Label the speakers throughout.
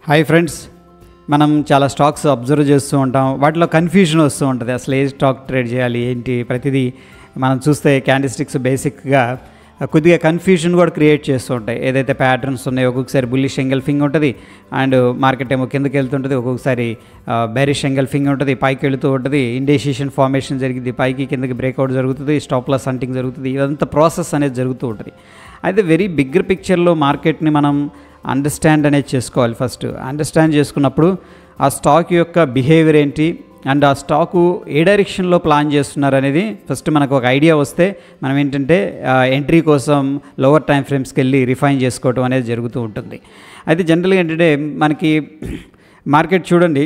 Speaker 1: Hi friends మనం చాలా stocks observe చేస్తూ ఉంటాం వాటిలో కన్ఫ్యూజన్ వస్తూ ఉంటుంది అసలు ఏ స్టాక్ ట్రేడ్ చేయాలి ఏంటి ప్రతిదీ మనం చూస్తే క్యాండిస్టిక్స్ బేసిక్గా కొద్దిగా కన్ఫ్యూజన్ కూడా క్రియేట్ చేస్తూ ఉంటాయి ఏదైతే ప్యాటర్న్స్ ఉన్నాయో ఒక్కొక్కసారి బుల్లిష్ ఎంగల్ఫింగ్ ఉంటుంది అండ్ మార్కెట్ ఏమో కిందకి వెళ్తుంటుంది ఒక్కొక్కసారి బెరిష్ ఎంగల్ఫింగ్ ఉంటుంది పైకి వెళుతూ ఉంటుంది ఇండేషియేషన్ ఫార్మేషన్ జరిగింది పైకి కిందకి బ్రేక్అవుట్ జరుగుతుంది స్టాప్ లాస్ హంటింగ్ జరుగుతుంది ఇదంతా ప్రాసెస్ అనేది జరుగుతూ ఉంటుంది అయితే వెరీ బిగ్గర్ పిక్చర్లో మార్కెట్ని మనం అండర్స్టాండ్ అనేది చేసుకోవాలి ఫస్ట్ అండర్స్టాండ్ చేసుకున్నప్పుడు ఆ స్టాక్ యొక్క బిహేవియర్ ఏంటి అండ్ ఆ స్టాకు ఏ డైరెక్షన్లో ప్లాన్ చేస్తున్నారు అనేది ఫస్ట్ మనకు ఒక ఐడియా వస్తే మనం ఏంటంటే ఎంట్రీ కోసం లోవర్ టైం ఫ్రేమ్స్కి వెళ్ళి రిఫైన్ చేసుకోవటం అనేది జరుగుతూ ఉంటుంది అయితే జనరల్గా ఏంటంటే మనకి మార్కెట్ చూడండి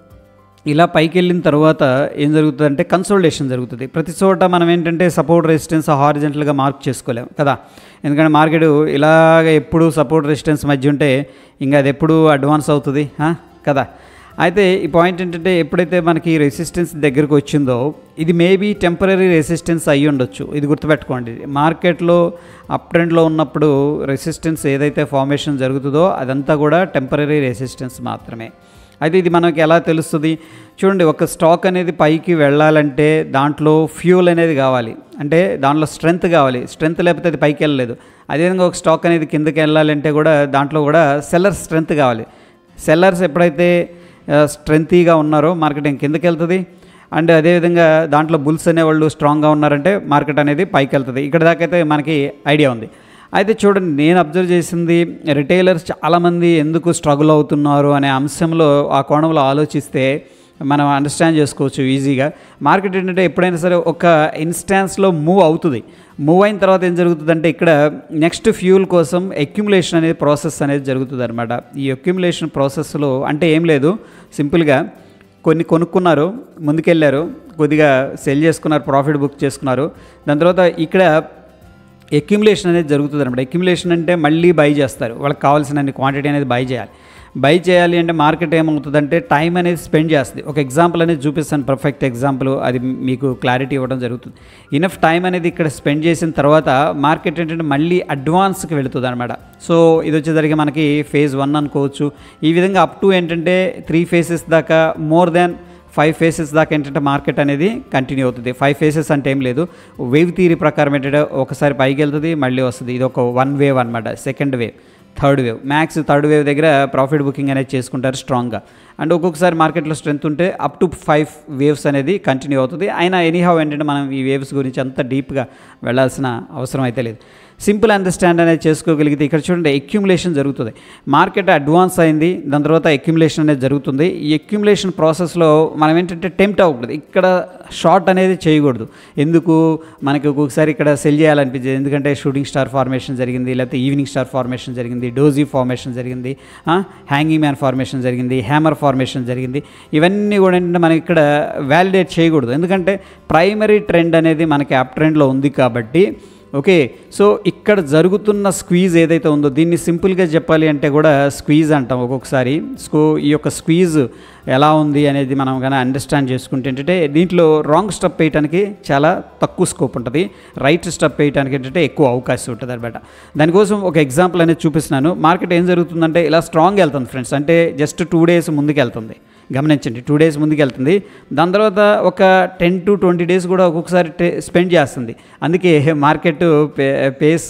Speaker 1: ఇలా పైకి వెళ్ళిన తర్వాత ఏం జరుగుతుందంటే కన్సోల్టేషన్ జరుగుతుంది ప్రతి చోట మనం ఏంటంటే సపోర్ట్ రెసిస్టెన్స్ హారిజెంటల్గా మార్క్ చేసుకోలేము కదా ఎందుకంటే మార్కెట్ ఇలాగ ఎప్పుడు సపోర్ట్ రెసిస్టెన్స్ మధ్య ఉంటే ఇంకా అది ఎప్పుడు అడ్వాన్స్ అవుతుంది ఆ? కదా అయితే ఈ పాయింట్ ఏంటంటే ఎప్పుడైతే మనకి రెసిస్టెన్స్ దగ్గరకు వచ్చిందో ఇది మేబీ టెంపరీ రెసిస్టెన్స్ అయ్యి ఉండొచ్చు ఇది గుర్తుపెట్టుకోండి మార్కెట్లో అప్ ట్రెండ్లో ఉన్నప్పుడు రెసిస్టెన్స్ ఏదైతే ఫార్మేషన్ జరుగుతుందో అదంతా కూడా టెంపరీ రెసిస్టెన్స్ మాత్రమే అయితే ఇది మనకి ఎలా తెలుస్తుంది చూడండి ఒక స్టాక్ అనేది పైకి వెళ్ళాలంటే దాంట్లో ఫ్యూల్ అనేది కావాలి అంటే దాంట్లో స్ట్రెంగ్త్ కావాలి స్ట్రెంగ్త్ లేకపోతే అది పైకి వెళ్ళలేదు అదేవిధంగా ఒక స్టాక్ అనేది కిందకి వెళ్ళాలంటే కూడా దాంట్లో కూడా సెల్లర్ స్ట్రెంగ్త్ కావాలి సెల్లర్స్ ఎప్పుడైతే స్ట్రెంతీగా ఉన్నారో మార్కెటింగ్ కిందకి వెళ్తుంది అండ్ అదేవిధంగా దాంట్లో బుల్స్ అనేవాళ్ళు స్ట్రాంగ్గా ఉన్నారంటే మార్కెట్ అనేది పైకి వెళ్తుంది ఇక్కడ దాకా అయితే మనకి ఐడియా ఉంది అయితే చూడండి నేను అబ్జర్వ్ చేసింది రిటైలర్స్ చాలామంది ఎందుకు స్ట్రగుల్ అవుతున్నారు అనే అంశంలో ఆ కోణంలో ఆలోచిస్తే మనం అండర్స్టాండ్ చేసుకోవచ్చు ఈజీగా మార్కెట్ ఏంటంటే ఎప్పుడైనా సరే ఒక ఇన్స్టాన్స్లో మూవ్ అవుతుంది మూవ్ అయిన తర్వాత ఏం జరుగుతుందంటే ఇక్కడ నెక్స్ట్ ఫ్యూల్ కోసం అక్యుములేషన్ అనేది ప్రాసెస్ అనేది జరుగుతుంది అనమాట ఈ అక్యుములేషన్ ప్రాసెస్లో అంటే ఏం లేదు సింపుల్గా కొన్ని కొనుక్కున్నారు ముందుకెళ్ళారు కొద్దిగా సెల్ చేసుకున్నారు ప్రాఫిట్ బుక్ చేసుకున్నారు దాని తర్వాత ఇక్కడ ఎక్యుములేషన్ అనేది జరుగుతుంది అనమాట ఎక్యుములేషన్ అంటే మళ్ళీ బై చేస్తారు వాళ్ళకి కావాల్సిన క్వాంటిటీ అనేది బై చేయాలి బై చేయాలి అంటే మార్కెట్ ఏమవుతుందంటే టైం అనేది స్పెండ్ చేస్తుంది ఒక ఎగ్జాంపుల్ అనేది చూపిస్తాను పర్ఫెక్ట్ ఎగ్జాంపుల్ అది మీకు క్లారిటీ ఇవ్వడం జరుగుతుంది ఇనఫ్ టైం అనేది ఇక్కడ స్పెండ్ చేసిన తర్వాత మార్కెట్ ఏంటంటే మళ్ళీ అడ్వాన్స్కి వెళుతుంది అనమాట సో ఇది వచ్చేసరికి మనకి ఫేజ్ వన్ అనుకోవచ్చు ఈ విధంగా అప్ టు ఏంటంటే త్రీ ఫేసెస్ దాకా మోర్ దాన్ ఫైవ్ ఫేసెస్ దాకా ఏంటంటే మార్కెట్ అనేది కంటిన్యూ అవుతుంది ఫైవ్ ఫేసెస్ అంటే ఏం లేదు వేవ్ థీరీ ప్రకారం ఏంటంటే ఒకసారి పైకి వెళ్తుంది మళ్ళీ వస్తుంది ఇది ఒక వన్ వేవ్ అనమాట second wave third wave max third wave దగ్గర ప్రాఫిట్ బుకింగ్ అనేది చేసుకుంటారు స్ట్రాంగ్గా అండ్ ఒక్కొక్కసారి మార్కెట్లో స్ట్రెంత్ ఉంటే అప్ టు ఫైవ్ వేవ్స్ అనేది కంటిన్యూ అవుతుంది అయినా ఎనీహౌ ఏంటంటే మనం ఈ వేవ్స్ గురించి అంత డీప్గా వెళ్ళాల్సిన అవసరం అయితే లేదు సింపుల్ అండర్స్టాండ్ అనేది చేసుకోగలిగితే ఇక్కడ చూడండి ఎక్యుములేషన్ జరుగుతుంది మార్కెట్ అడ్వాన్స్ అయింది దాని తర్వాత ఎక్యుములేషన్ అనేది జరుగుతుంది ఈ ఎక్యుములేషన్ ప్రాసెస్లో మనం ఏంటంటే టెంప్ట్ అవ్వకూడదు ఇక్కడ షార్ట్ అనేది చేయకూడదు ఎందుకు మనకి ఒక్కొక్కసారి ఇక్కడ సెల్ చేయాలనిపించేది ఎందుకంటే షూటింగ్ స్టార్ ఫార్మేషన్ జరిగింది లేకపోతే ఈవినింగ్ స్టార్ ఫార్మేషన్ జరిగింది డోజీ ఫార్మేషన్ జరిగింది హ్యాంగింగ్ మ్యాన్ ఫార్మేషన్ జరిగింది హ్యామర్ ఫార్మేషన్ జరిగింది ఇవన్నీ కూడా ఏంటంటే మనం ఇక్కడ వ్యాలిడేట్ చేయకూడదు ఎందుకంటే ప్రైమరీ ట్రెండ్ అనేది మనకి అప్ ట్రెండ్లో ఉంది కాబట్టి ఓకే సో ఇక్కడ జరుగుతున్న స్క్వీజ్ ఏదైతే ఉందో దీన్ని సింపుల్గా చెప్పాలి అంటే కూడా స్క్వీజ్ అంటాం ఒక్కొక్కసారి స్కో ఈ యొక్క స్క్వీజ్ ఎలా ఉంది అనేది మనం కానీ అండర్స్టాండ్ చేసుకుంటే ఏంటంటే దీంట్లో రాంగ్ స్టెప్ వేయడానికి చాలా తక్కువ స్కోప్ ఉంటుంది రైట్ స్టెప్ వేయడానికి ఏంటంటే ఎక్కువ అవకాశం ఉంటుంది అనమాట దానికోసం ఒక ఎగ్జాంపుల్ అనేది చూపిస్తున్నాను మార్కెట్ ఏం జరుగుతుందంటే ఇలా స్ట్రాంగ్ వెళ్తుంది ఫ్రెండ్స్ అంటే జస్ట్ టూ డేస్ ముందుకు వెళ్తుంది గమనించండి టూ డేస్ ముందుకు వెళ్తుంది దాని తర్వాత ఒక టెన్ టు ట్వంటీ డేస్ కూడా ఒక్కొక్కసారి స్పెండ్ చేస్తుంది అందుకే market pay pace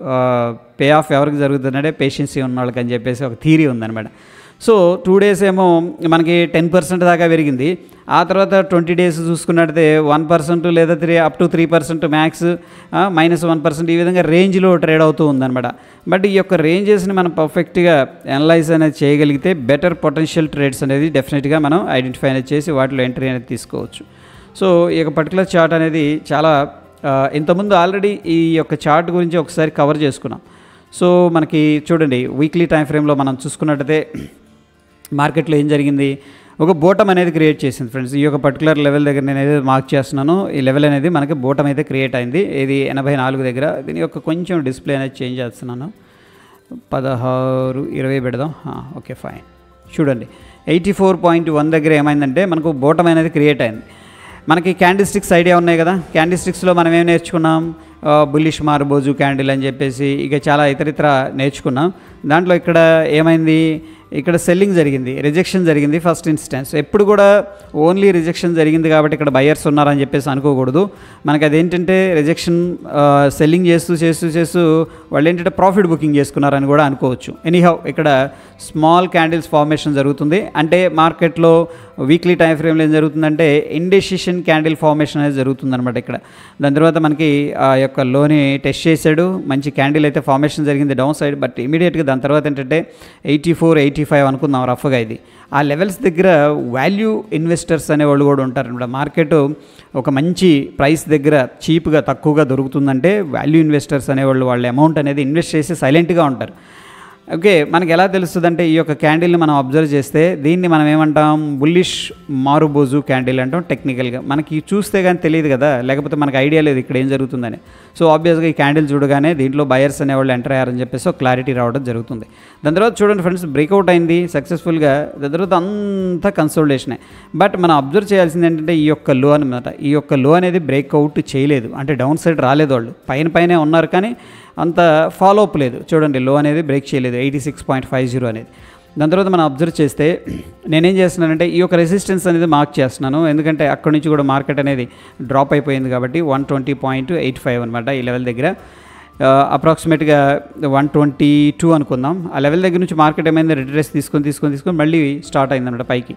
Speaker 1: pay off ఎవరికి జరుగుతుందంటే పేషెన్సీ ఉన్న వాళ్ళకి అని చెప్పేసి ఒక థీరీ ఉందన్నమాట సో టూ డేస్ ఏమో మనకి టెన్ పర్సెంట్ దాకా పెరిగింది ఆ తర్వాత ట్వంటీ డేస్ చూసుకున్నట్టయితే వన్ పర్సెంట్ లేదా three up to three percent max minus one percent ఈ విధంగా రేంజ్లో ట్రేడ్ అవుతూ ఉందన్నమాట బట్ ఈ యొక్క రేంజెస్ని మనం పర్ఫెక్ట్గా అనలైజ్ అనేది చేయగలిగితే బెటర్ పొటెన్షియల్ ట్రేడ్స్ అనేది డెఫినెట్గా మనం ఐడెంటిఫై అనేది చేసి వాటిలో ఎంట్రీ అనేది తీసుకోవచ్చు సో ఈ యొక్క పర్టికులర్ చార్ట్ అనేది చాలా ఇంతకుముందు ఆల్రెడీ ఈ యొక్క చార్ట్ గురించి ఒకసారి కవర్ చేసుకున్నాం సో మనకి చూడండి వీక్లీ టైం ఫ్రేమ్లో మనం చూసుకున్నట్టయితే మార్కెట్లో ఏం జరిగింది ఒక బోటం అనేది క్రియేట్ చేసింది ఫ్రెండ్స్ ఈ యొక్క పర్టికులర్ లెవెల్ దగ్గర నేను ఏదైతే మార్క్ చేస్తున్నానో ఈ లెవెల్ అనేది మనకి బోటం అయితే క్రియేట్ అయింది ఇది ఎనభై నాలుగు దగ్గర దీని యొక్క కొంచెం డిస్ప్లే అనేది చేంజ్ చేస్తున్నాను పదహారు ఇరవై పెడదాం ఓకే ఫైన్ చూడండి ఎయిటీ ఫోర్ పాయింట్ వన్ దగ్గర ఏమైందంటే మనకు బోటం అనేది క్రియేట్ అయింది మనకి క్యాండిస్టిక్స్ ఐడియా ఉన్నాయి కదా క్యాండిస్టిక్స్లో మనం ఏం నేర్చుకున్నాం బుల్లిష్ మార్బోజు క్యాండిల్ అని చెప్పేసి ఇక చాలా ఇతరితర నేర్చుకున్నాం దాంట్లో ఇక్కడ ఏమైంది ఇక్కడ సెల్లింగ్ జరిగింది రిజెక్షన్ జరిగింది ఫస్ట్ ఇన్స్టెన్స్ ఎప్పుడు కూడా ఓన్లీ రిజెక్షన్ జరిగింది కాబట్టి ఇక్కడ బయర్స్ ఉన్నారని చెప్పేసి అనుకోకూడదు మనకి అదేంటంటే రిజెక్షన్ సెల్లింగ్ చేస్తూ చేస్తూ చేస్తూ వాళ్ళు ఏంటంటే ప్రాఫిట్ బుకింగ్ చేసుకున్నారని కూడా అనుకోవచ్చు ఎనీహౌ ఇక్కడ స్మాల్ క్యాండిల్స్ ఫార్మేషన్ జరుగుతుంది అంటే మార్కెట్లో వీక్లీ టైం ఫ్రేమ్లో ఏం జరుగుతుందంటే ఇండెసిషన్ క్యాండిల్ ఫార్మేషన్ అనేది జరుగుతుంది అనమాట ఇక్కడ దాని తర్వాత మనకి ఆ యొక్క లోని టెస్ట్ చేశాడు మంచి క్యాండిల్ అయితే ఫార్మేషన్ జరిగింది డౌన్ సైడ్ బట్ ఇమీడియట్గా దాని తర్వాత ఏంటంటే ఎయిటీ ఫోర్ ఎయిటీ ఫైవ్ అనుకుందాం రఫ్గా ఇది ఆ లెవెల్స్ దగ్గర వాల్యూ ఇన్వెస్టర్స్ అనేవాళ్ళు కూడా ఉంటారనమాట మార్కెట్ ఒక మంచి ప్రైస్ దగ్గర చీప్గా తక్కువగా దొరుకుతుందంటే వాల్యూ ఇన్వెస్టర్స్ అనేవాళ్ళు వాళ్ళ అమౌంట్ అనేది ఇన్వెస్ట్ చేసి సైలెంట్గా ఉంటారు ఓకే మనకి ఎలా తెలుస్తుంది అంటే ఈ యొక్క క్యాండిల్ని మనం అబ్జర్వ్ చేస్తే దీన్ని మనం ఏమంటాం బుల్లిష్ మారుబోజు క్యాండిల్ అంటాం టెక్నికల్గా మనకి చూస్తే కానీ తెలియదు కదా లేకపోతే మనకు ఐడియా లేదు ఇక్కడ ఏం జరుగుతుందని సో ఆబ్వియస్గా ఈ క్యాండిల్ చూడగానే దీంట్లో బయర్స్ అనేవాళ్ళు ఎంటర్ అయ్యారని చెప్పేసి ఒక క్లారిటీ రావడం జరుగుతుంది దాని తర్వాత చూడండి ఫ్రెండ్స్ బ్రేక్అవుట్ అయింది సక్సెస్ఫుల్గా దాని తర్వాత అంతా కన్సల్టేషనే బట్ మనం అబ్జర్వ్ చేయాల్సింది ఏంటంటే ఈ యొక్క లో అనమాట ఈ యొక్క లో అనేది బ్రేక్అవుట్ చేయలేదు అంటే డౌన్ సైడ్ రాలేదు వాళ్ళు పైన పైనే ఉన్నారు కానీ అంత ఫాలో అప్ లేదు చూడండి లో అనేది బ్రేక్ చేయలేదు eighty six point five zero అనేది దాని తర్వాత మనం అబ్జర్వ్ చేస్తే నేనేం చేస్తున్నానంటే ఈ యొక్క రెసిస్టెన్స్ అనేది మార్క్ చేస్తున్నాను ఎందుకంటే అక్కడి నుంచి కూడా మార్కెట్ అనేది డ్రాప్ అయిపోయింది కాబట్టి one twenty point eight five అనమాట ఈ లెవెల్ దగ్గర అప్రాక్సిమేట్గా వన్ ట్వంటీ టూ అనుకుందాం ఆ లెవెల్ దగ్గర నుంచి మార్కెట్ ఏమైంది రిట్రెస్ తీసుకొని తీసుకొని తీసుకొని మళ్ళీ స్టార్ట్ అయిందన్నమాట పైకి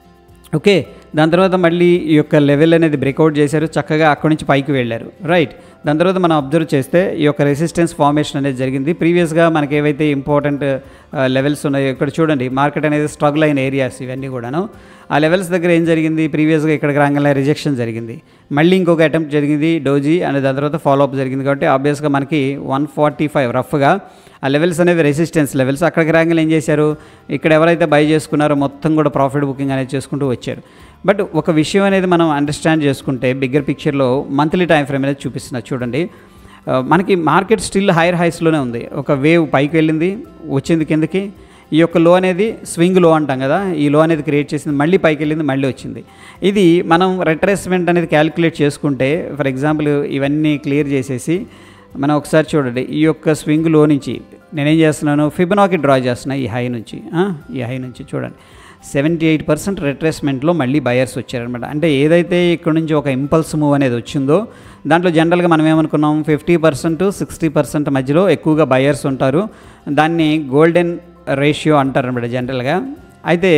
Speaker 1: ఓకే దాని తర్వాత మళ్ళీ ఈ యొక్క లెవెల్ అనేది బ్రేక్అవుట్ చేశారు చక్కగా అక్కడి నుంచి పైకి వెళ్ళారు రైట్ దాని తర్వాత మనం అబ్జర్వ్ చేస్తే ఈ యొక్క రెసిస్టెన్స్ ఫార్మేషన్ అనేది జరిగింది ప్రీవియస్గా మనకి ఏవైతే ఇంపార్టెంట్ లెవెల్స్ ఉన్నాయో ఇక్కడ చూడండి మార్కెట్ అనేది స్ట్రగుల్ అయిన ఏరియాస్ ఇవన్నీ కూడాను ఆ లెవెల్స్ దగ్గర ఏం జరిగింది ప్రీవియస్గా ఇక్కడికి రాగానే రిజెక్షన్ జరిగింది మళ్ళీ ఇంకొక అటెంప్ట్ జరిగింది డోజీ అండ్ దాని తర్వాత ఫాలోఅప్ జరిగింది కాబట్టి ఆబ్వియస్గా మనకి వన్ ఫార్టీ ఫైవ్ రఫ్గా ఆ లెవెల్స్ అనేవి రెసిస్టెన్స్ లెవెల్స్ అక్కడికి రాగానే ఏం చేశారు ఇక్కడ ఎవరైతే బై చేసుకున్నారో మొత్తం కూడా ప్రాఫిట్ బుకింగ్ అనేది చేసుకుంటూ వచ్చారు బట్ ఒక విషయం అనేది మనం అండర్స్టాండ్ చేసుకుంటే బిగ్గర్ పిక్చర్లో మంత్లీ టైం ఫ్రేమ్ అనేది చూపిస్తున్నారు చూడండి ఆ, మనకి మార్కెట్ స్టిల్ హైయర్ హైస్లోనే ఉంది ఒక వేవ్ పైకి వెళ్ళింది వచ్చింది కిందకి ఈ యొక్క లో అనేది స్వింగ్ లో అంటాం కదా ఈ లో అనేది క్రియేట్ చేసింది మళ్ళీ పైకి వెళ్ళింది మళ్ళీ వచ్చింది ఇది మనం రిట్రేస్మెంట్ అనేది క్యాలిక్యులేట్ చేసుకుంటే ఫర్ ఎగ్జాంపుల్ ఇవన్నీ క్లియర్ చేసేసి మనం ఒకసారి చూడండి ఈ యొక్క స్వింగ్ లో నుంచి నేనేం చేస్తున్నాను ఫిబనాకి డ్రా చేస్తున్నా ఈ హై నుంచి ఆ, ఈ హై నుంచి చూడండి సెవెంటీ ఎయిట్ పర్సెంట్ రిట్రేస్మెంట్లో మళ్ళీ బయర్స్ వచ్చారనమాట అంటే ఏదైతే ఇక్కడ నుంచి ఒక ఇంపల్స్ మూవ్ అనేది వచ్చిందో దాంట్లో జనరల్గా మనం ఏమనుకున్నాం ఫిఫ్టీ పర్సెంట్ సిక్స్టీ పర్సెంట్ మధ్యలో ఎక్కువగా బయర్స్ ఉంటారు దాన్ని గోల్డెన్ రేషియో అంటారు అనమాట జనరల్గా అయితే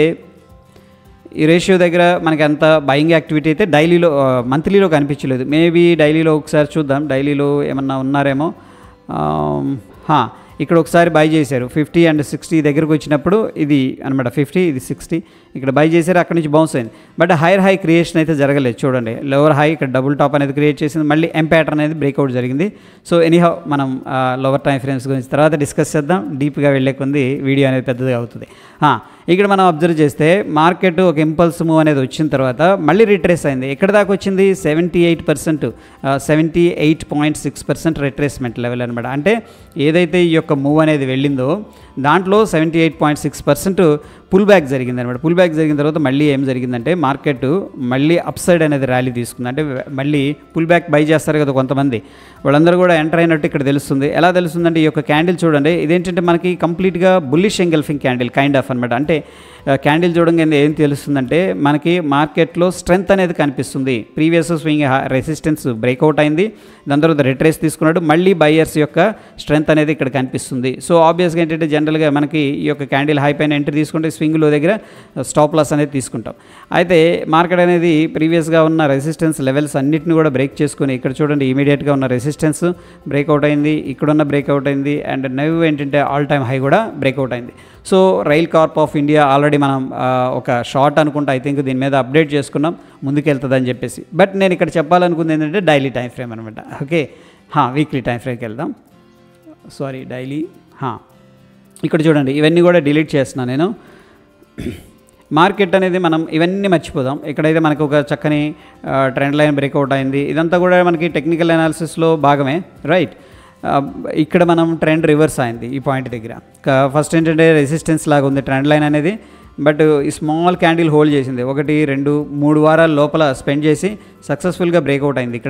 Speaker 1: ఈ రేషియో దగ్గర మనకి అంత బయింగ్ యాక్టివిటీ అయితే డైలీలో మంత్లీలో కనిపించలేదు మేబీ డైలీలో ఒకసారి చూద్దాం డైలీలో ఏమన్నా ఉన్నారేమో ఆమ్, హా, ఇక్కడ ఒకసారి బై చేశారు ఫిఫ్టీ అండ్ సిక్స్టీ దగ్గరకు వచ్చినప్పుడు ఇది అనమాట ఫిఫ్టీ ఇది సిక్స్టీ ఇక్కడ బై చేశారు అక్కడి నుంచి బౌన్స్ అయింది బట్ హైయర్ హై క్రియేషన్ అయితే జరగలేదు చూడండి లోవర్ హై ఇక్కడ డబుల్ టాప్ అనేది క్రియేట్ చేసింది మళ్ళీ ఎం ప్యాటర్న్ అనేది బ్రేక్అవుట్ జరిగింది సో ఎనీహౌ మనం లోవర్ టైం ఫ్రేమ్స్ గురించి తర్వాత డిస్కస్ చేద్దాం డీప్గా వెళ్ళే కొంది వీడియో అనేది పెద్దదిగా అవుతుంది ఆ, ఇక్కడ మనం అబ్జర్వ్ చేస్తే మార్కెట్ ఒక ఇంపల్స్ మూవ్ అనేది వచ్చిన తర్వాత మళ్ళీ రిట్రేస్ అయింది ఎక్కడ దాకా వచ్చింది seventy eight percent seventy eight point six percent retracement level అనమాట అంటే ఏదైతే ఈ యొక్క మూవ్ అనేది వెళ్ళిందో దాంట్లో seventy eight point six percent pull back జరిగింది అనమాట పుల్ బ్యాక్ జరిగిన తర్వాత మళ్ళీ ఏం జరిగిందంటే మార్కెట్ మళ్ళీ అప్ సైడ్ అనేది ర్యాలీ తీసుకుంది అంటే మళ్ళీ పుల్ బ్యాక్ బై చేస్తారు కదా కొంతమంది వాళ్ళందరూ కూడా ఎంటర్ అయినట్టు ఇక్కడ తెలుస్తుంది ఎలా తెలుస్తుందంటే ఈ యొక్క క్యాండిల్ చూడండి ఇదేంటంటే మనకి కంప్లీట్గా bullish engulfing candle kind of అనమాట అంటే క్యాండిల్ చూడంగానే ఏం తెలుస్తుందంటే మనకి మార్కెట్లో స్ట్రెంగ్త్ అనేది కనిపిస్తుంది ప్రీవియస్ స్వింగ్ రెసిస్టెన్స్ బ్రేక్అవుట్ అయింది దాని తర్వాత రిట్రేస్ తీసుకున్నాడు మళ్ళీ బయ్యర్స్ యొక్క స్ట్రెంగ్త్ అనేది ఇక్కడ కనిపిస్తుంది సో ఆబ్వియస్గా ఏంటంటే జనరల్గా మనకి ఈ యొక్క క్యాండిల్ హై పైన ఎంట్రీ తీసుకుంటే స్వింగ్లో దగ్గర స్టాప్ లాస్ అనేది తీసుకుంటాం అయితే మార్కెట్ అనేది ప్రీవియస్గా ఉన్న రెసిస్టెన్స్ లెవెల్స్ అన్నిటిని కూడా బ్రేక్ చేసుకుని ఇక్కడ చూడండి ఇమీడియట్గా ఉన్న రెసిస్టెన్స్ బ్రేక్అవుట్ అయింది ఇక్కడున్న బ్రేక్అవుట్ అయింది అండ్ నవ్ ఏంటంటే ఆల్ టైమ్ హై కూడా బ్రేక్అవుట్ అయింది so rail corp of India already మనం ఆ, ఒక షార్ట్ అనుకుంటా ఐ థింక్ దీని మీద అప్డేట్ చేసుకున్నాం ముందుకెళ్తుందని చెప్పేసి బట్ నేను ఇక్కడ చెప్పాలనుకుంది ఏంటంటే డైలీ టైం ఫ్రేమ్ అనమాట ఓకే వీక్లీ టైం ఫ్రేమ్కి వెళ్దాం సారీ డైలీ ఇక్కడ చూడండి ఇవన్నీ కూడా డిలీట్ చేస్తున్నాను నేను మార్కెట్ అనేది మనం ఇవన్నీ మర్చిపోదాం ఇక్కడైతే మనకు ఒక చక్కని ట్రెండ్ లైన్ బ్రేక్అవుట్ అయింది ఇదంతా కూడా మనకి టెక్నికల్ అనాలిసిస్లో భాగమే రైట్ ఇక్కడ మనం ట్రెండ్ రివర్స్ అయింది ఈ పాయింట్ దగ్గర ఫస్ట్ ఏంటంటే రెసిస్టెన్స్ లాగా ఉంది ట్రెండ్ లైన్ అనేది బట్ ఈ స్మాల్ క్యాండిల్ హోల్డ్ చేసింది ఒకటి రెండు మూడు వారాల లోపల స్పెండ్ చేసి సక్సెస్ఫుల్గా బ్రేక్అవుట్ అయింది ఇక్కడ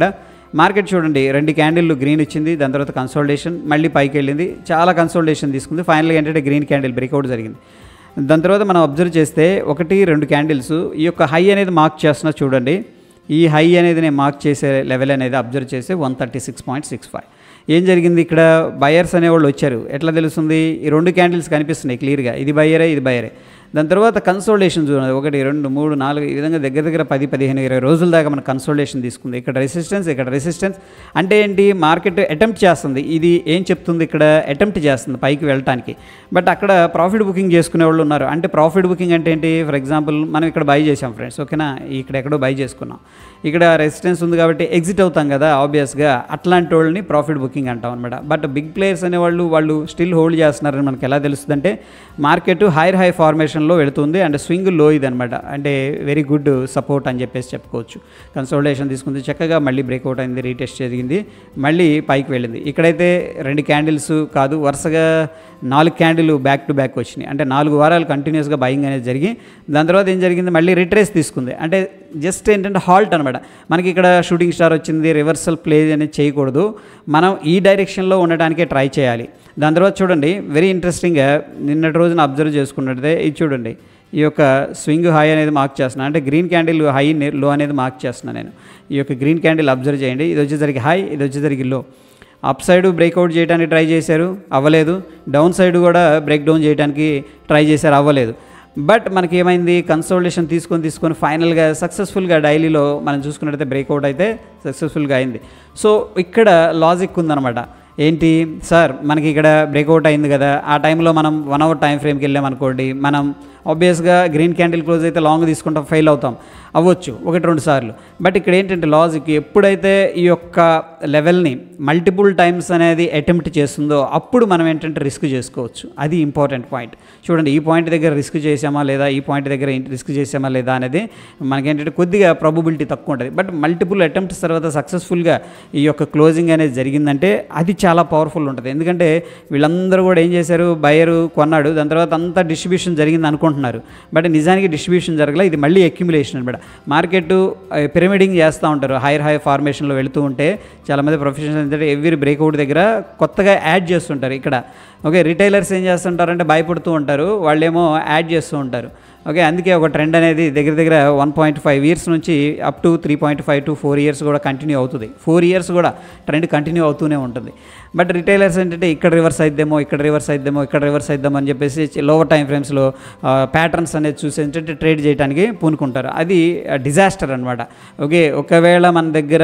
Speaker 1: మార్కెట్ చూడండి రెండు క్యాండిల్ గ్రీన్ ఇచ్చింది దాని తర్వాత కన్సోల్టేషన్ మళ్ళీ పైకి వెళ్ళింది చాలా కన్సోల్టేషన్ తీసుకుంది ఫైనల్గా ఏంటంటే గ్రీన్ క్యాండిల్ బ్రేక్అవుట్ జరిగింది దాని తర్వాత మనం అబ్జర్వ్ చేస్తే ఒకటి రెండు క్యాండిల్స్ ఈ యొక్క హై అనేది మార్క్ చేస్తున్నా చూడండి ఈ హై అనేది నేను మార్క్ చేసే లెవెల్ అనేది అబ్జర్వ్ చేస్తే one thirty six point six five ఏం జరిగింది ఇక్కడ బయర్స్ అనేవాళ్ళు వచ్చారు ఎట్లా తెలుస్తుంది ఈ రెండు క్యాండిల్స్ కనిపిస్తున్నాయి క్లియర్గా ఇది బయ్యరే ఇది బయ్యరే దాని తర్వాత కన్సోల్టేషన్ చూడండి ఒకటి రెండు మూడు నాలుగు ఈ విధంగా దగ్గర దగ్గర పది పదిహేను ఇరవై రోజుల దాకా మన కన్సోల్టేషన్ తీసుకుంది ఇక్కడ రెసిస్టెన్స్ ఇక్కడ రెసిస్టెన్స్ అంటే ఏంటి మార్కెట్ అటెంప్ట్ చేస్తుంది ఇది ఏం చెప్తుంది ఇక్కడ అటెంప్ట్ చేస్తుంది పైకి వెళ్ళటానికి బట్ అక్కడ ప్రాఫిట్ బుకింగ్ చేసుకునే వాళ్ళు ఉన్నారు అంటే ప్రాఫిట్ బుకింగ్ అంటే ఏంటి ఫర్ ఎగ్జాంపుల్ మనం ఇక్కడ బై చేసాం ఫ్రెండ్స్ ఓకేనా ఇక్కడ ఎక్కడో బై చేసుకున్నాం ఇక్కడ రెసిస్టెన్స్ ఉంది కాబట్టి ఎగ్జిట్ అవుతాం కదా ఆబ్వియస్గా అట్లాంటి వాళ్ళని ప్రాఫిట్ బుకింగ్ అంటాం అనమాట బట్ బిగ్ ప్లేయర్స్ అనేవాళ్ళు వాళ్ళు స్టిల్ హోల్డ్ చేస్తున్నారని మనకి ఎలా తెలుస్తుంది అంటే మార్కెట్ హైర్ హై ఫార్మేషన్లో వెళుతుంది అండ్ స్వింగ్ లో ఇది అనమాట అంటే వెరీ గుడ్ సపోర్ట్ అని చెప్పేసి చెప్పుకోవచ్చు కన్సోల్టేషన్ తీసుకుంది చక్కగా మళ్ళీ బ్రేక్అవుట్ అయింది రీటెస్ట్ జరిగింది మళ్ళీ పైకి వెళ్ళింది ఇక్కడైతే రెండు క్యాండిల్స్ కాదు వరుసగా నాలుగు క్యాండిల్ బ్యాక్ టు బ్యాక్ వచ్చినాయి అంటే నాలుగు వారాలు కంటిన్యూస్గా బయింగ్ అనేది జరిగి దాని తర్వాత ఏం జరిగింది మళ్ళీ రిట్రేస్ తీసుకుంది అంటే జస్ట్ ఏంటంటే హాల్ట్ అనమాట మనకి ఇక్కడ షూటింగ్ స్టార్ వచ్చింది రివర్సల్ ప్లే అనేది చేయకూడదు మనం ఈ డైరెక్షన్లో ఉండడానికే ట్రై చేయాలి దాని తర్వాత చూడండి వెరీ ఇంట్రెస్టింగ్గా నిన్నటి రోజున అబ్జర్వ్ చేసుకున్నట్టయితే ఇది చూడండి ఈ యొక్క స్వింగ్ హై అనేది మార్క్ చేస్తున్నాను అంటే గ్రీన్ క్యాండిల్ హై లో అనేది మార్క్ చేస్తున్నాను నేను ఈ యొక్క గ్రీన్ క్యాండిల్ అబ్జర్వ్ చేయండి ఇది వచ్చేసరికి హై ఇది వచ్చేసరికి లో అప్ సైడ్ బ్రేక్అవుట్ చేయడానికి ట్రై చేశారు అవ్వలేదు డౌన్ సైడ్ కూడా బ్రేక్ డౌన్ చేయడానికి ట్రై చేశారు అవ్వలేదు బట్ మనకి ఏమైంది కన్సల్టేషన్ తీసుకొని తీసుకొని ఫైనల్గా సక్సెస్ఫుల్గా డైలీలో మనం చూసుకున్నట్టయితే బ్రేక్అవుట్ అయితే సక్సెస్ఫుల్గా అయింది సో ఇక్కడ లాజిక్ ఉందన్నమాట ఏంటి సార్ మనకి ఇక్కడ బ్రేక్అవుట్ అయింది కదా ఆ టైంలో మనం వన్ అవర్ టైం ఫ్రేమ్కి వెళ్ళామనుకోండి మనం ఆబ్వియస్గా గ్రీన్ క్యాండిల్ క్లోజ్ అయితే లాంగ్ తీసుకుంటాం ఫెయిల్ అవుతాం అవ్వచ్చు ఒకటి రెండు సార్లు బట్ ఇక్కడ ఏంటంటే లాజిక్ ఎప్పుడైతే ఈ యొక్క లెవెల్ని మల్టిపుల్ టైమ్స్ అనేది అటెంప్ట్ చేస్తుందో అప్పుడు మనం ఏంటంటే రిస్క్ చేసుకోవచ్చు అది ఇంపార్టెంట్ పాయింట్ చూడండి ఈ పాయింట్ దగ్గర రిస్క్ చేసామా లేదా ఈ పాయింట్ దగ్గర రిస్క్ చేసామా లేదా అనేది మనకేంటంటే కొద్దిగా ప్రాబబిలిటీ తక్కువ ఉంటుంది బట్ మల్టిపుల్ అటెంప్ట్స్ తర్వాత సక్సెస్ఫుల్గా ఈ యొక్క క్లోజింగ్ అనేది జరిగిందంటే అది చాలా పవర్ఫుల్ ఉంటుంది ఎందుకంటే వీళ్ళందరూ కూడా ఏం చేశారు బయరు కొన్నాడు దాని తర్వాత అంతా డిస్ట్రిబ్యూషన్ జరిగింది అనుకుంటున్నారు బట్ నిజానికి డిస్ట్రిబ్యూషన్ జరగలే ఇది మళ్ళీ అక్యుములేషన్ అనమాట మార్కెట్ పిరమిడింగ్ చేస్తూ ఉంటారు హైర్ హై ఫార్మేషన్లో వెళుతూ ఉంటే చాలామంది ప్రొఫెషనల్స్ ఏంటంటే ఎవ్రీ బ్రేక్అవుట్ దగ్గర కొత్తగా యాడ్ చేస్తుంటారు ఇక్కడ ఓకే రిటైలర్స్ ఏం చేస్తుంటారంటే భయపడుతూ ఉంటారు వాళ్ళేమో యాడ్ చేస్తూ ఉంటారు ఓకే అందుకే ఒక ట్రెండ్ అనేది దగ్గర దగ్గర వన్ పాయింట్ ఫైవ్ ఇయర్స్ నుంచి up to three point five to four years కూడా కంటిన్యూ అవుతుంది ఫోర్ ఇయర్స్ కూడా ట్రెండ్ కంటిన్యూ అవుతూనే ఉంటుంది బట్ రిటైలర్స్ ఏంటంటే ఇక్కడ రివర్స్ అయిద్దేమో ఇక్కడ రివర్స్ అయిద్దేమో ఇక్కడ రివర్స్ అయిద్దామో అని చెప్పేసి లోవర్ టైం ఫ్రేమ్స్లో ప్యాటర్న్స్ అనేది చూసి ఏంటంటే ట్రేడ్ చేయడానికి పూనుకుంటారు అది డిజాస్టర్ అనమాట ఓకే ఒకవేళ మన దగ్గర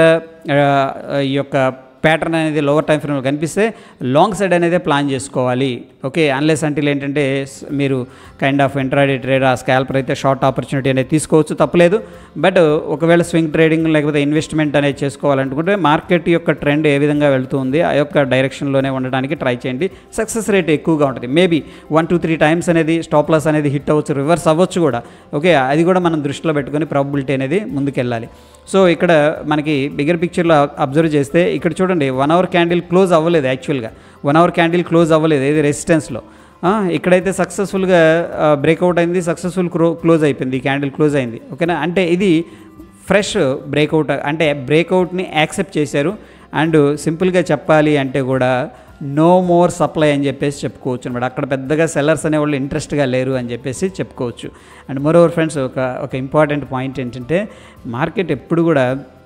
Speaker 1: ఆ, ఈ యొక్క ప్యాటర్న్ అనేది లోవర్ టైం ఫ్రేమ్లో కనిపిస్తే లాంగ్ సైడ్ అనేది ప్లాన్ చేసుకోవాలి ఓకే అన్లెస్ అంటిల్ ఏంటంటే స్- మీరు కైండ్ ఆఫ్ ఇంట్రాడే ట్రేడ్ ఆ స్కాల్పర్ అయితే షార్ట్ ఆపర్చునిటీ అనేది తీసుకోవచ్చు తప్పలేదు బట్ ఒకవేళ స్వింగ్ ట్రేడింగ్ లేకపోతే ఇన్వెస్ట్మెంట్ అనేది చేసుకోవాలనుకుంటే మార్కెట్ యొక్క ట్రెండ్ ఏ విధంగా వెళ్తుంది ఆ యొక్క డైరెక్షన్లోనే ఉండడానికి ట్రై చేయండి సక్సెస్ రేట్ ఎక్కువగా ఉంటుంది maybe one two three times అనేది స్టాప్ లాస్ అనేది హిట్ అవ్వచ్చు రివర్స్ అవ్వచ్చు కూడా ఓకే అది కూడా మనం దృష్టిలో పెట్టుకొని ప్రాబిలిటీ అనేది ముందుకెళ్ళాలి సో ఇక్కడ మనకి బిగ్గర్ పిక్చర్లో అబ్జర్వ్ చేస్తే ఇక్కడ చూడండి వన్ అవర్ క్యాండిల్ క్లోజ్ అవ్వలేదు యాక్చువల్గా వన్ అవర్ క్యాండిల్ క్లోజ్ అవ్వలేదు ఏది రెసిస్టెన్స్లో ఆ, ఇక్కడైతే సక్సెస్ఫుల్గా బ్రేక్అవుట్ అయింది సక్సెస్ఫుల్ క్లో క్లోజ్ అయిపోయింది ఈ క్యాండిల్ క్లోజ్ అయింది ఓకేనా అంటే ఇది ఫ్రెష్ బ్రేక్అవుట్ అంటే బ్రేక్అవుట్ని యాక్సెప్ట్ చేశారు అండ్ సింపుల్గా చెప్పాలి అంటే కూడా నో మోర్ సప్లై అని చెప్పేసి చెప్పుకోవచ్చు అనమాట అక్కడ పెద్దగా సెల్లర్స్ అనేవాళ్ళు ఇంట్రెస్ట్గా లేరు అని చెప్పేసి చెప్పుకోవచ్చు అండ్ మోర్ ఓవర్ ఫ్రెండ్స్ ఒక ఒక ఇంపార్టెంట్ పాయింట్ ఏంటంటే మార్కెట్ ఎప్పుడు కూడా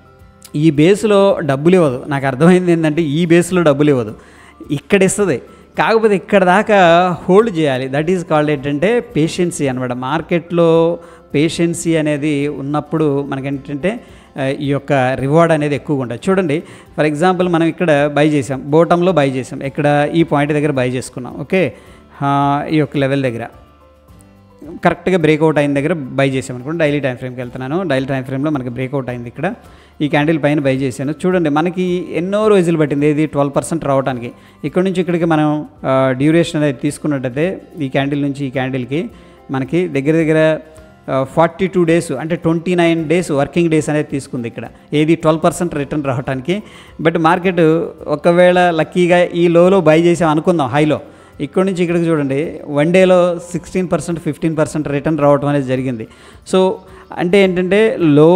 Speaker 1: ఈ బేస్లో డబ్బులు ఇవ్వదు నాకు అర్థమైంది ఏంటంటే ఈ బేస్లో డబ్బులు ఇవ్వదు ఇక్కడ ఇస్తుంది కాకపోతే ఇక్కడ దాకా హోల్డ్ చేయాలి దట్ ఈజ్ కాల్డ్ ఏంటంటే పేషెన్సీ అనమాట మార్కెట్లో పేషెన్సీ అనేది ఉన్నప్పుడు మనకేంటంటే ఆ, ఈ యొక్క రివార్డ్ అనేది ఎక్కువగా ఉంటుంది చూడండి ఫర్ ఎగ్జాంపుల్ మనం ఇక్కడ బై చేసాం బోటంలో బై చేసాం ఇక్కడ ఈ పాయింట్ దగ్గర బై చేసుకున్నాం ఓకే ఆ, ఈ యొక్క లెవెల్ దగ్గర కరెక్ట్గా బ్రేక్అవుట్ అయిన దగ్గర బై చేసాం అనుకోండి డైలీ టైం ఫ్రేమ్కి వెళ్తున్నాను డైలీ టైం ఫ్రేమ్లో మనకి బ్రేక్అవుట్ అయింది ఇక్కడ ఈ క్యాండిల్ పైన బై చేశాను చూడండి మనకి ఎన్నో రోజులు పట్టింది ఇది ట్వెల్వ్ పర్సెంట్ రావడానికి ఇక్కడ నుంచి ఇక్కడికి మనం డ్యూరేషన్ అనేది తీసుకున్నట్టయితే ఈ క్యాండిల్ నుంచి ఈ క్యాండిల్కి మనకి దగ్గర దగ్గర ఫార్టీ టూ డేస్ అంటే twenty nine days working days అనేది తీసుకుంది ఇక్కడ ఏది ట్వెల్వ్ పర్సెంట్ రిటర్న్ రావడానికి బట్ మార్కెట్ ఒకవేళ లక్కీగా ఈ లోలో బై చేసాం అనుకుందాం హైలో ఇక్కడ నుంచి ఇక్కడికి చూడండి వన్ డేలో sixteen percent fifteen percent return రావడం అనేది జరిగింది సో అంటే ఏంటంటే లో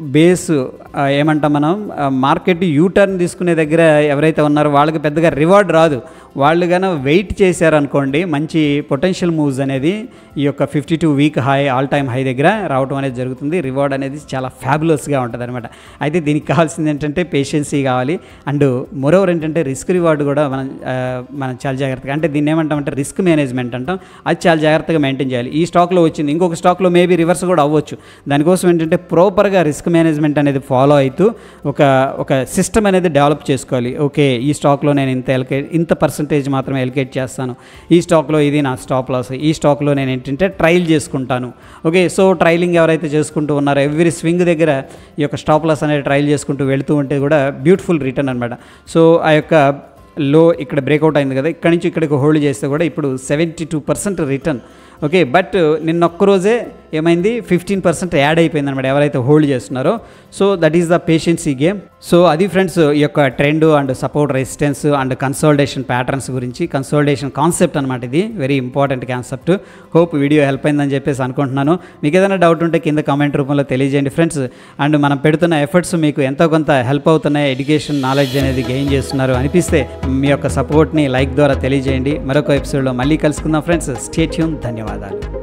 Speaker 1: బేస్ ఆ, ఏమంటాం మనం ఆ, మార్కెట్ యూ టర్న్ తీసుకునే దగ్గర ఎవరైతే ఉన్నారో వాళ్ళకి పెద్దగా రివార్డ్ రాదు వాళ్ళు కనుక వెయిట్ చేశారనుకోండి మంచి పొటెన్షియల్ మూవ్స్ అనేది ఈ యొక్క fifty two week high all time high దగ్గర రావడం అనేది జరుగుతుంది రివార్డ్ అనేది చాలా ఫ్యాబులస్గా ఉంటుంది అనమాట అయితే దీనికి కావాల్సింది ఏంటంటే పేషెన్సీ కావాలి అండ్ మోరోవర్ ఏంటంటే రిస్క్ రివార్డ్ కూడా మనం ఆ, మనం చాలా జాగ్రత్తగా అంటే దీన్ని ఏమంటామంటే రిస్క్ మేనేజ్మెంట్ అంటాం అది చాలా జాగ్రత్తగా మెయింటైన్ చేయాలి ఈ స్టాక్లో వచ్చింది ఇంకొక స్టాక్లో మేబీ రివర్స్ కూడా అవ్వచ్చు దానికోసం ఏంటంటే ప్రాపర్గా రిస్క్ మేనేజ్మెంట్ అనేది ఫాలో అవుతూ ఒక ఒక సిస్టమ్ అనేది డెవలప్ చేసుకోవాలి ఓకే ఈ స్టాక్లో నేను ఇంత ఎలికేట్ ఇంత పర్సంటేజ్ మాత్రమే ఎలికేట్ చేస్తాను ఈ స్టాక్లో ఇది నా స్టాప్ లాస్ ఈ స్టాక్లో నేను ఏంటంటే ట్రయల్ చేసుకుంటాను ఓకే సో ట్రైలింగ్ ఎవరైతే చేసుకుంటూ ఉన్నారో ఎవ్రీ స్వింగ్ దగ్గర ఈ యొక్క స్టాప్ లాస్ అనేది ట్రయల్ చేసుకుంటూ వెళుతూ ఉంటే కూడా బ్యూటిఫుల్ రిటర్న్ అనమాట సో ఆ యొక్క లో ఇక్కడ బ్రేక్అవుట్ అయింది కదా ఇక్కడ నుంచి ఇక్కడికి హోల్డ్ చేస్తే కూడా ఇప్పుడు seventy two percent return okay but నిన్న ఒక్కరోజే ఏమైంది ఫిఫ్టీన్ పర్సెంట్ యాడ్ అయిపోయింది అనమాట ఎవరైతే హోల్డ్ చేస్తున్నారో so that is the patience game so అది ఫ్రెండ్స్ ఈ యొక్క trend and support resistance and consolidation patterns గురించి కన్సోల్టేషన్ కాన్సెప్ట్ అనమాట ఇది very important concept hope video help అయిందని చెప్పేసి అనుకుంటున్నాను మీకు ఏదైనా డౌట్ ఉంటే కింద కామెంట్ రూపంలో తెలియజేయండి ఫ్రెండ్స్ అండ్ మనం పెడుతున్న ఎఫర్ట్స్ మీకు ఎంతో కొంత హెల్ప్ అవుతున్నాయి ఎడ్యుకేషన్ నాలెడ్జ్ అనేది గెయిన్ చేస్తున్నారు అనిపిస్తే మీ యొక్క సపోర్ట్ని లైక్ ద్వారా తెలియజేయండి మరొక ఎపిసోడ్లో మళ్ళీ కలుసుకుందాం ఫ్రెండ్స్ స్టేట్యూన్ ధన్యవాదాలు